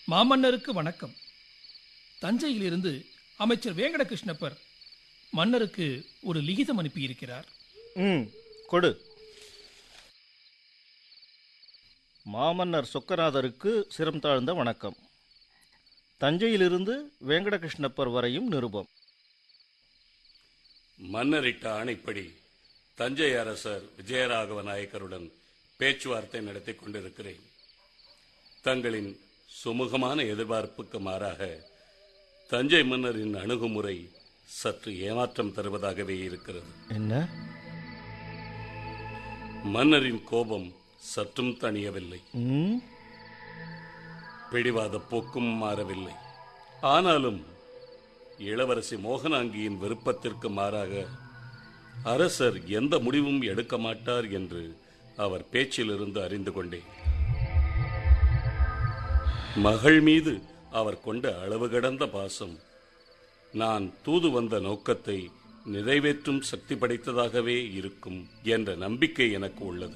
மாமன்னருக்கு வணக்கம் தஞ்சையிலிருந்து அமைச்சர் வேங்கடகிருஷ்ணப்பர் மன்னருக்கு ஒரு லிகிதம் அனுப்பியிருக்கிறார் ம் கொடு மாமன்னர் சொக்கநாதருக்கு சிரம் தாழ்ந்த வணக்கம் தஞ்சையிலிருந்து வேங்கடகிருஷ்ணப்பர் வரையும் நிருபம் மன்னரிட்ட ஆணைப்படி தஞ்சை அரசர் விஜயராகவ நாயக்கருடன் பேச்சுவார்த்தை நடத்திக் கொண்டிருக்கிறேன் தங்களின் சுமூகமான எதிர்பார்ப்புக்கு மாறாக தஞ்சை மன்னரின் அணுகுமுறை சற்று ஏமாற்றம் தருவதாகவே இருக்கிறது என்ன மன்னரின் கோபம் சற்றும் தணியவில்லை ம் பிடிவாத போக்கும் மாறவில்லை ஆனாலும் இளவரசி மோகனாங்கியின் விருப்பத்திற்கு மாறாக அரசர் எந்த முடிவும் எடுக்க மாட்டார் என்று அவர் பேச்சிலிருந்து அறிந்து கொண்டேன் மகள் மீது அவர் கொண்ட அளவு கடந்த பாசம் நான் தூது வந்த நோக்கத்தை நிறைவேற்றும் சக்தி படைத்ததாகவே இருக்கும் என்ற நம்பிக்கை எனக்கு உள்ளது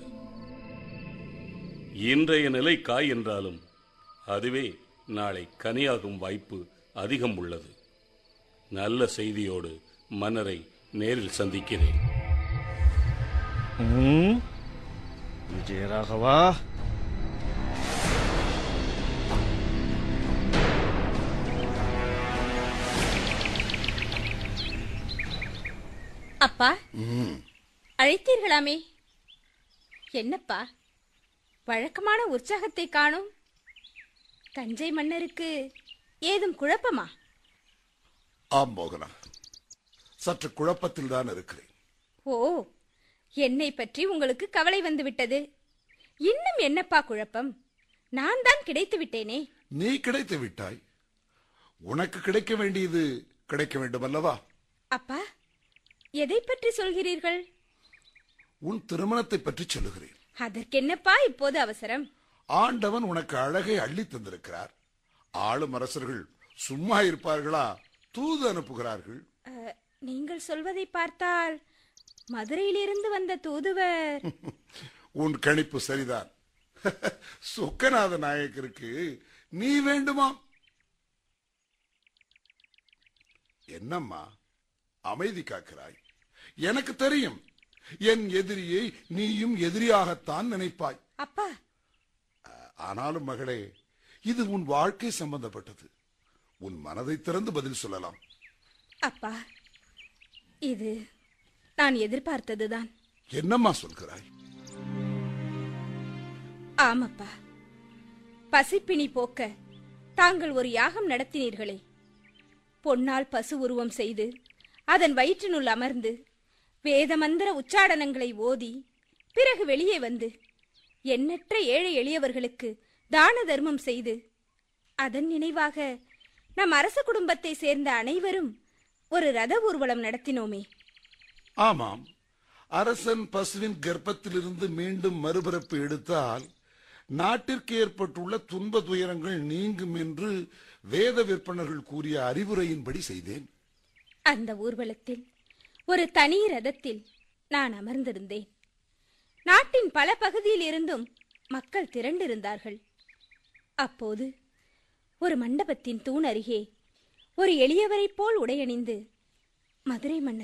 இன்றைய நிலை காய் என்றாலும் அதுவே நாளை கனியாகும் வாய்ப்பு அதிகம் உள்ளது நல்ல செய்தியோடு மன்னரை நேரில் சந்திக்கிறேன் ம் விஜயராகவா அப்பா அழைத்தீர்களாமே என்னப்பா வழக்கமான உற்சாகத்தை காணும் தஞ்சை மன்னருக்கு ஏதும் குழப்பமா ஆம் மோகனா சற்று குழப்பத்தில் தான் இருக்கிறேன் ஓ என்னை பற்றி உங்களுக்கு கவலை வந்து விட்டது இன்னும் என்னப்பா குழப்பம் நான் தான் கிடைத்து விட்டேனே நீ கிடைத்து விட்டாய் உனக்கு கிடைக்க வேண்டியது கிடைக்க வேண்டும் அல்லவா அப்பா எதை பற்றி சொல்கிறீர்கள் உன் திருமணத்தை பற்றி சொல்லுகிறேன் அதற்கென்னப்பா இப்போது அவசரம் ஆண்டவன் உனக்கு அழகை அள்ளி தந்திருக்கிறார் ஆளும் அரசர்கள் சும்மா இருப்பார்களா தூது அனுப்புகிறார்கள் அ, நீங்கள் சொல்வதை பார்த்தால் மதுரையிலிருந்து வந்த தூதுவர் உன் கணிப்பு சரிதான் சொக்கநாத நாயக்கருக்கு நீ வேண்டுமாம் என்னம்மா அமைதி காக்கிறாய் எனக்கு தெரியும் என் எதிரியை நீயும் எதிரியாகத்தான் நினைப்பாய் அப்பா ஆனாலும் மகளே இது உன் வாழ்க்கை சம்பந்தப்பட்டது உன் மனதை திறந்து பதில் சொல்லலாம் அப்பா இது நான் எதிர்பார்த்ததுதான் என்னம்மா சொல்கிறாய் ஆமப்பா பசிப்பிணி போக்க தாங்கள் ஒரு யாகம் நடத்தினீர்களே பொன்னால் பசு உருவம் செய்து அதன் வயிற்றினுள் அமர்ந்து வேதமந்திர உச்சாடனங்களை ஓதி பிறகு வெளியே வந்து எண்ணற்ற ஏழை எளியவர்களுக்கு தான தர்மம் செய்து அதன் நினைவாக நம் அரச குடும்பத்தை சேர்ந்த அனைவரும் ஒரு ரத ஊர்வலம் நடத்தினோமே ஆமாம் அரசன் பசுவின் கர்ப்பத்திலிருந்து மீண்டும் மறுபிறப்பு எடுத்தால் நாட்டிற்கு ஏற்பட்டுள்ள துன்ப துயரங்கள் நீங்கும் என்று வேத விற்பனர்கள் கூறிய அறிவுரையின்படி செய்தேன் அந்த ஊர்வலத்தில் ஒரு தனி ரதத்தில் நான் அமர்ந்திருந்தேன் நாட்டின் பல பகுதியில் இருந்தும் மக்கள் திரண்டிருந்தார்கள் அப்போது ஒரு மண்டபத்தின் தூண் அருகே ஒரு எளியவரைப் போல் உடையணிந்து மதுரை மன்னர்